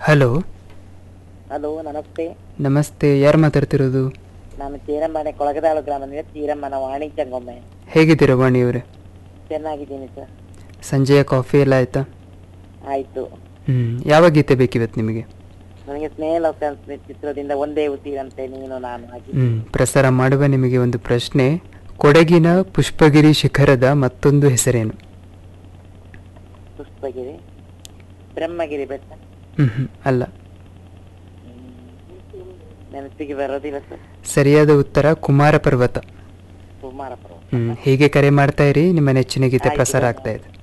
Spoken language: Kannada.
ಹಲೋ ಹಲೋ ನಮಸ್ತೆ ನಮಸ್ತೆ ಯಾರು ಮಾತಾಡ್ತಿರೋದು ನಾನು ಚೀರಮ್ಮನೆ ಕೊಳಗದಾಳು ಗ್ರಾಮದಿಂದ ಚೀರಮ್ಮನ ವಾಣಿ ಚಂಗೊಮ್ಮೆ ಹೇಗಿದ್ದೀರಾ ವಾಣಿಯವರೇ ಚೆನ್ನಾಗಿದ್ದೀನಿ ಸರ್ ಸಂಜೆಯ ಕಾಫಿ ಎಲ್ಲ ಆಯ್ತಾ ಆಯ್ತು ಹ್ಞೂ ಯಾವ ಗೀತೆ ಬೇಕಿವತ್ತು ನಿಮಗೆ ನನಗೆ ಸ್ನೇಹ ಚಿತ್ರದಿಂದ ಒಂದೇ ಉಸಿರಂತೆ ನೀನು ನಾನು ಹಾಗೆ ಹ್ಞೂ ಪ್ರಸಾರ ಮಾಡುವ ನಿಮಗೆ ಒಂದು ಪ್ರಶ್ನೆ ಕೊಡಗಿನ ಪುಷ್ಪಗಿರಿ ಶಿಖರದ ಮತ್ತೊಂದು ಹೆಸರೇನು ಪುಷ್ಪಗಿರಿ ಬ್ರಹ್ಮಗಿರಿ ಬೆಟ್ಟ ಹ್ಞೂ ಹ್ಞೂ ಅಲ್ಲ ನೆನಪಿಗೆ ಬರೋದಿಲ್ಲ ಸರ್ ಸರಿಯಾದ ಉತ್ತರ ಕುಮಾರ ಪರ್ವತ ಕುಮಾರ ಪರ್ವತ ಹ್ಞೂ ಹೀಗೆ ಕರೆ ಮಾಡ್ತಾ ಇರಿ ನಿಮ್ಮ ನೆಚ್ಚಿನ ಗೀತೆ ಆಯ್ತು, ಪ್ರಸಾರ ಧನ್ಯವಾದ. ಆಗ್ತಾ ಇದೆ